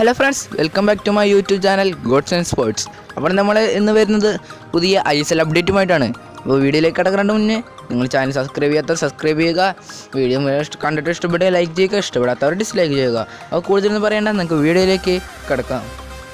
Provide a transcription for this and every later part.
hello friends welcome back to my YouTube channel gods and sports അപ്പോൾ നമ്മൾ ഇന്ന് വരുന്നത് പുതിയ ഐ എസ് എൽ അപ്ഡേറ്റുമായിട്ടാണ് അപ്പോൾ വീഡിയോയിലേക്ക് കിടക്കുന്നതിന് മുന്നേ നിങ്ങൾ ചാനൽ സബ്സ്ക്രൈബ് ചെയ്യാത്ത സബ്സ്ക്രൈബ് ചെയ്യുക വീഡിയോ ഇഷ്ട- കണ്ടിട്ട് ഇഷ്ടപ്പെട്ട ലൈക്ക് ചെയ്യുക ഇഷ്ടപ്പെടാത്തവർ ഡിസ്ലൈക്ക് ചെയ്യുക അപ്പോൾ കൂടുതലൊന്നും പറയേണ്ട നമുക്ക് വീഡിയോയിലേക്ക് കിടക്കാം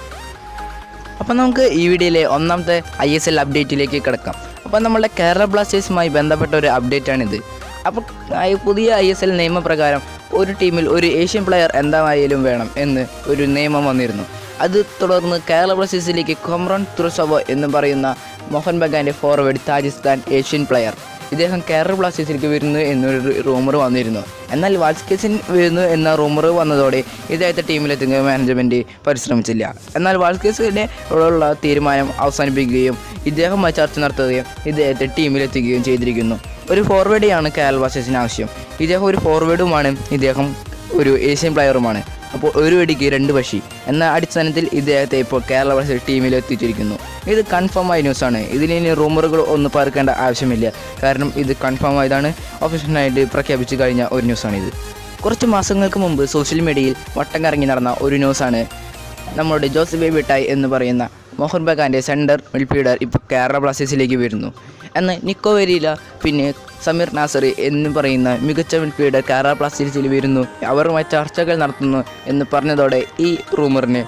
അപ്പം നമുക്ക് ഈ വീഡിയോയിലെ ഒന്നാമത്തെ ഐ എസ് എൽ അപ്ഡേറ്റിലേക്ക് കിടക്കാം അപ്പം നമ്മുടെ കേരള ബ്ലാസ്റ്റേഴ്സുമായി ബന്ധപ്പെട്ട ഒരു അപ്ഡേറ്റാണിത് അപ്പോൾ ഈ പുതിയ ഐ എസ് എൽ നിയമപ്രകാരം ഒരു ടീമിൽ ഒരു ഏഷ്യൻ പ്ലെയർ എന്തായാലും വേണം എന്ന് ഒരു നിയമം വന്നിരുന്നു അത് തുടർന്ന് കേരള ബ്ലാസ്റ്റേഴ്സിലേക്ക് കൊമ്രോൺ തുറസവോ എന്ന് പറയുന്ന മോഹൻ ബഗാൻ്റെ ഫോർവേഡ് താജിസ്ഥാൻ ഏഷ്യൻ പ്ലെയർ ഇദ്ദേഹം കേരള ബ്ലാസ്റ്റേഴ്സിലേക്ക് വരുന്നു എന്നൊരു റൂമർ വന്നിരുന്നു എന്നാൽ വാൾസ്കേസിൻ വരുന്നു എന്ന റൂമർ വന്നതോടെ ഇദ്ദേഹത്തെ ടീമിലെത്തുക മാനേജ്മെൻറ്റ് പരിശ്രമിച്ചില്ല എന്നാൽ വാൾസ്കേസിൻ്റെ ഉള്ള തീരുമാനം അവസാനിപ്പിക്കുകയും ഇദ്ദേഹവുമായി ചർച്ച നടത്തുകയും ഇദ്ദേഹത്തെ ടീമിലെത്തുകയും ചെയ്തിരിക്കുന്നു ഒരു ഫോർവേഡെയാണ് കേരള ബ്ലാസ്റ്റേഴ്സിന് ആവശ്യം ഇദ്ദേഹം ഒരു ഫോർവേഡുമാണ് ഇദ്ദേഹം ഒരു ഏഷ്യൻ പ്ലെയറുമാണ് അപ്പോൾ ഒരു വെടിക്ക് രണ്ട് പക്ഷി എന്ന അടിസ്ഥാനത്തിൽ ഇദ്ദേഹത്തെ ഇപ്പോൾ കേരള ബ്ലാസ്റ്റേഴ്സ് ടീമിൽ എത്തിച്ചിരിക്കുന്നു ഇത് കൺഫേം ആയ ന്യൂസാണ് ഇതിലിനി റൂമറുകൾ ഒന്നും പാർക്കേണ്ട ആവശ്യമില്ല കാരണം ഇത് കൺഫേം ആയതാണ് ഒഫീഷ്യലായിട്ട് പ്രഖ്യാപിച്ചു കഴിഞ്ഞ ഒരു ന്യൂസാണിത് കുറച്ച് മാസങ്ങൾക്ക് മുമ്പ് സോഷ്യൽ മീഡിയയിൽ വട്ടം കറങ്ങി നടന്ന ഒരു ന്യൂസാണ് നമ്മുടെ ജോസഫ് ബേബിട്ടായ് എന്ന് പറയുന്ന മോഹൻ ബഗാൻ്റെ സെൻറ്റർ മിഡ്ഫീൽഡർ ഇപ്പോൾ കേരള ബ്ലാസ്റ്റേഴ്സിലേക്ക് വരുന്നു എന്നാൽ നിക്കോ വെരീല പിന്നെ സമീർ നാസറി എന്ന് പറയുന്ന മികച്ച മിഡ്ഫീൽഡർ കേരള ബ്ലാസ്റ്റേഴ്സിൽ വരുന്നു അവരുമായി ചർച്ചകൾ നടത്തുന്നു എന്ന് പറഞ്ഞതോടെ ഈ റൂമറിന്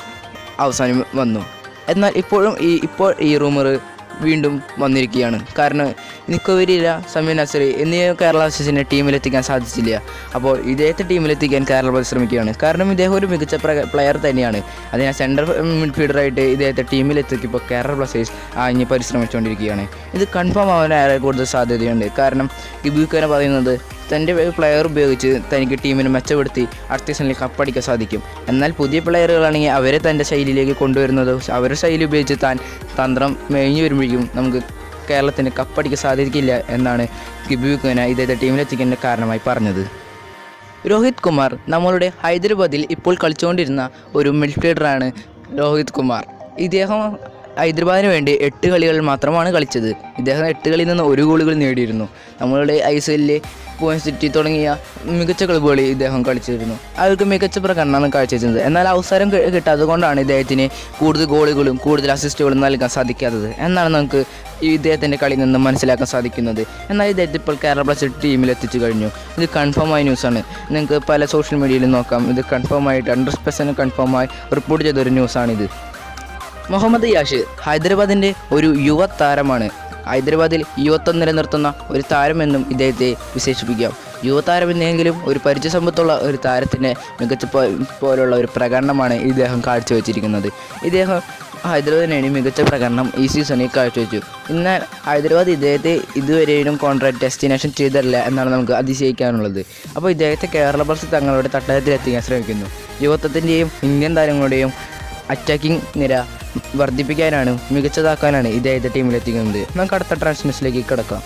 അവസാനം വന്നു എന്നാൽ ഇപ്പോഴും ഈ ഇപ്പോൾ ഈ റൂമർ വീണ്ടും വന്നിരിക്കുകയാണ് കാരണം നിക്കോവരിയില്ല സമീർ നസറി എന്നീ കേരള ബ്ലാസ്റ്റേഴ്സിനെ ടീമിലെത്തിക്കാൻ സാധിച്ചില്ല അപ്പോൾ ഇദ്ദേഹത്തെ ടീമിലെത്തിക്കാൻ കേരള ബ്ലാസ്റ്റേഴ്സ് ശ്രമിക്കുകയാണ് കാരണം ഇദ്ദേഹം ഒരു മികച്ച പ്ലെയർ തന്നെയാണ് അതിനാൽ സെൻറ്റർ മിഡ്ഫീൽഡറായിട്ട് ഇദ്ദേഹത്തെ ടീമിലെത്തിക്കിപ്പോൾ കേരള ബ്ലാസ്റ്റേഴ്സ് ആഞ്ഞ് പരിശ്രമിച്ചുകൊണ്ടിരിക്കുകയാണ് ഇത് കൺഫേം ആവാൻ ഏറെ കൂടുതൽ സാധ്യതയുണ്ട് കാരണം ഗിബുക്കനെ പറയുന്നത് തൻ്റെ പ്ലെയർ ഉപയോഗിച്ച് തനിക്ക് ടീമിനെ മെച്ചപ്പെടുത്തി അടുത്ത സീസണിൽ കപ്പടിക്കാൻ സാധിക്കും എന്നാൽ പുതിയ പ്ലെയറുകളാണെങ്കിൽ അവരെ തൻ്റെ ശൈലിയിലേക്ക് കൊണ്ടുവരുന്നത് അവരുടെ ശൈലി ഉപയോഗിച്ച് താൻ തന്ത്രം മേഞ്ഞു വരുമ്പോഴേക്കും നമുക്ക് കേരളത്തിന് കപ്പടിക്കാൻ സാധിക്കില്ല എന്നാണ് ഗിബുക്കന ഇദ്ദേഹത്തെ ടീമിലെത്തിക്കേണ്ട കാരണമായി പറഞ്ഞത് രോഹിത് കുമാർ നമ്മളുടെ ഹൈദരാബാദിൽ ഇപ്പോൾ കളിച്ചുകൊണ്ടിരുന്ന ഒരു മിഡ്ഫീൽഡറാണ് രോഹിത് കുമാർ ഇദ്ദേഹം ഹൈദരാബാദിന് വേണ്ടി എട്ട് കളികൾ മാത്രമാണ് കളിച്ചത് ഇദ്ദേഹം എട്ട് കളിയിൽ നിന്ന് ഒരു ഗോളുകൾ നേടിയിരുന്നു നമ്മളുടെ ഐ എസ് എല്ലിൽ പൂവൻ സിറ്റി തുടങ്ങിയ മികച്ച ക്ലബ്ബുകളിൽ ഇദ്ദേഹം കളിച്ചിരുന്നു അവർക്ക് മികച്ച പ്രകടനമാണ് കാഴ്ചവെച്ചത് എന്നാൽ അവസരം കി- കിട്ടാത്തത് കൊണ്ടാണ് ഇദ്ദേഹത്തിന് കൂടുതൽ ഗോളുകളും കൂടുതൽ അസിസ്റ്റുകളും നൽകാൻ സാധിക്കാത്തത് എന്നാണ് നമുക്ക് ഈ ഇദ്ദേഹത്തിൻ്റെ കളിയിൽ നിന്ന് മനസ്സിലാക്കാൻ സാധിക്കുന്നത് എന്നാൽ ഇദ്ദേഹത്തെ ഇപ്പോൾ കേരള ബ്ലാസ്റ്റേഴ്സ് ടീമിൽ എത്തിച്ചു കഴിഞ്ഞു ഇത് കൺഫേം ആയ ന്യൂസാണ് നിങ്ങൾക്ക് പല സോഷ്യൽ മീഡിയയിലും നോക്കാം ഇത് കൺഫേം ആയിട്ട് ഹൺഡ്രഡ് പെർസെൻറ്റ് കൺഫേം ആയി റിപ്പോർട്ട് ചെയ്തൊരു ന്യൂസാണിത് മുഹമ്മദ് യാഷ് ഹൈദരാബാദിൻ്റെ ഒരു യുവ താരമാണ് ഹൈദരാബാദിൽ യുവത്വം നിലനിർത്തുന്ന ഒരു താരമെന്നും ഇദ്ദേഹത്തെ വിശേഷിപ്പിക്കാം യുവതാരം എന്നെങ്കിലും ഒരു പരിചയസമ്പത്തുള്ള ഒരു താരത്തിൻ്റെ മികച്ച പോ- പോലുള്ള ഒരു പ്രകടനമാണ് ഇദ്ദേഹം കാഴ്ചവെച്ചിരിക്കുന്നത് ഇദ്ദേഹം ഹൈദരാബാദിന് വേണ്ടി മികച്ച പ്രകടനം ഈ സീസണിൽ കാഴ്ചവെച്ചു എന്നാൽ ഹൈദരാബാദ് ഇദ്ദേഹത്തെ ഇതുവരെയും കോൺട്രാക്ട് ഡെസ്റ്റിനേഷൻ ചെയ്തിട്ടില്ല എന്നാണ് നമുക്ക് അതിശയിക്കാനുള്ളത് അപ്പോൾ ഇദ്ദേഹത്തെ കേരള ബ്ലാസ്റ്റേഴ്സ് തങ്ങളുടെ തട്ടകത്തിലെത്തിക്കാൻ ശ്രമിക്കുന്നു യുവത്വത്തിൻ്റെയും ഇന്ത്യൻ താരങ്ങളുടെയും അറ്റാക്കിംഗ് നിര വർദ്ധിപ്പിക്കാനാണ് മികച്ചതാക്കാനാണ് ഇദ്ദേഹത്തെ ടീമിലെത്തിക്കുന്നത് നമുക്ക് അടുത്ത ട്രാൻസ്മിഷനിലേക്ക് കിടക്കാം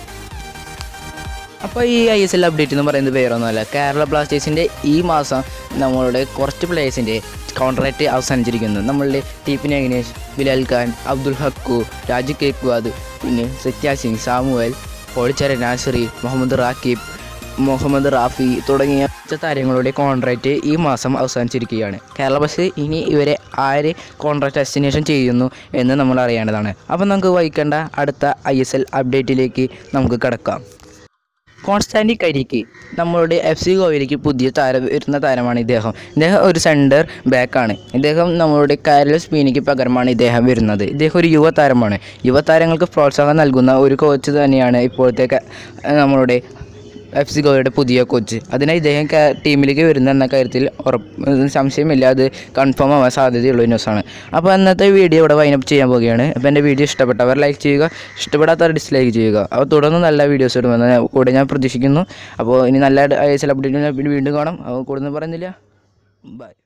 അപ്പോൾ ഈ ഐ എസ് എൽ അപ്ഡേറ്റ് എന്ന് പറയുന്നത് വേറൊന്നുമല്ല കേരള ബ്ലാസ്റ്റേഴ്സിൻ്റെ ഈ മാസം നമ്മളുടെ കുറച്ച് പ്ലേയേഴ്സിൻ്റെ കോൺട്രാക്റ്റ് അവസാനിച്ചിരിക്കുന്നു നമ്മളുടെ ടി പി നഗനേഷ് ബിലാൽ ഖാൻ അബ്ദുൽ ഹക്കു രാജു കേക്വാദ് പിന്നെ സത്യ സിംഗ് സാമുവൽ പോളിച്ചര നാസറി മുഹമ്മദ് റാക്കിബ് മുഹമ്മദ് റാഫി തുടങ്ങിയ മികച്ച താരങ്ങളുടെ കോൺട്രാക്റ്റ് ഈ മാസം അവസാനിച്ചിരിക്കുകയാണ് കേരള ബസ് ഇനി ഇവരെ ആര് കോൺട്രാക്റ്റ് ഡെസ്റ്റിനേഷൻ ചെയ്യുന്നു എന്ന് നമ്മൾ അറിയേണ്ടതാണ് അപ്പം നമുക്ക് വഹിക്കേണ്ട അടുത്ത ഐ എസ് എൽ അപ്ഡേറ്റിലേക്ക് നമുക്ക് കിടക്കാം കോൺസ്റ്റാൻറ്റി കരിക്ക് നമ്മളുടെ എഫ് സി ഗോവയിലേക്ക് പുതിയ താരം വരുന്ന താരമാണ് ഇദ്ദേഹം ഇദ്ദേഹം ഒരു സെൻറ്റർ ബാക്കാണ് ഇദ്ദേഹം നമ്മളുടെ കാരലസ് പീനിക്ക് പകരമാണ് ഇദ്ദേഹം വരുന്നത് ഇദ്ദേഹം ഒരു യുവതാരമാണ് യുവതാരങ്ങൾക്ക് പ്രോത്സാഹനം നൽകുന്ന ഒരു കോച്ച് തന്നെയാണ് ഇപ്പോഴത്തെ ക- നമ്മളുടെ എഫ് സി ഗോവയുടെ പുതിയ കോച്ച് അതിനായി ഇദ്ദേഹം ക- ടീമിലേക്ക് വരുന്ന എന്ന കാര്യത്തിൽ ഉറപ്പ് സംശയമില്ല അത് കൺഫേം ആവാൻ സാധ്യതയുള്ള ന്യൂസാണ് അപ്പോൾ അന്നത്തെ വീഡിയോ ഇവിടെ വൈനപ്പ് ചെയ്യാൻ പോവുകയാണ് അപ്പോൾ എൻ്റെ വീഡിയോ ഇഷ്ടപ്പെട്ടവർ ലൈക്ക് ചെയ്യുക ഇഷ്ടപ്പെടാത്തവർ ഡിസ്ലൈക്ക് ചെയ്യുക അപ്പോൾ തുടർന്ന് നല്ല വീഡിയോസ് ഇടുമെന്ന് ഞാൻ- കൂടെ ഞാൻ പ്രതീക്ഷിക്കുന്നു അപ്പോൾ ഇനി നല്ല ഐ എസ് എൽ അപ്ഡേറ്റ് വീണ്ടും കാണാം അപ്പോൾ കൂടുതൽ പറയുന്നില്ല ബൈ